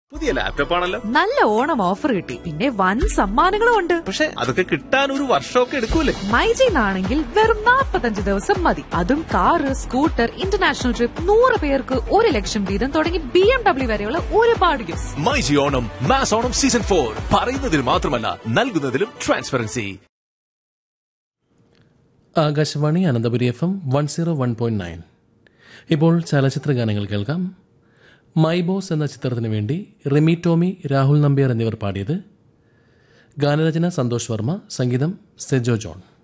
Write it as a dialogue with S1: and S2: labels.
S1: പുതിയ ലാപ്ടോപ്പ് ആണല്ലോ
S2: നല്ല ഓണം ഓഫർ കിട്ടി പിന്നെ വൻ സമ്മാനങ്ങളും ഉണ്ട്
S1: പക്ഷെ അതൊക്കെ കിട്ടാൻ ഒരു വർഷമൊക്കെ എടുക്കൂലേ
S2: മൈജിന്നാണെങ്കിൽ വെറും 45 ദിവസം മതി അതും കാറ് സ്കൂട്ടർ ഇന്റർനാഷണൽ ട്രിപ്പ് നൂറ് പേർക്ക് ഒരു ലക്ഷം വീതം തുടങ്ങി ബി എം ഡബ്ല്യു വരെയുള്ള ഒരുപാട് gift
S1: myG Onam mass Onam season for പറയുന്നതിൽ മാത്രമല്ല നൽകുന്നതിലും transparency
S3: Akashvani Ananthapuri F M one zero one point nine ഇപ്പോൾ ചലച്ചിത്ര ഗാനങ്ങൾ കേൾക്കാം മൈ ബോസ് എന്ന ചിത്രത്തിന് വേണ്ടി റിമി ടോമി രാഹുൽ നമ്പ്യാർ എന്നിവർ പാടിയത് ഗാനരചന സന്തോഷ് വർമ്മ സംഗീതം സെജോ ജോൺ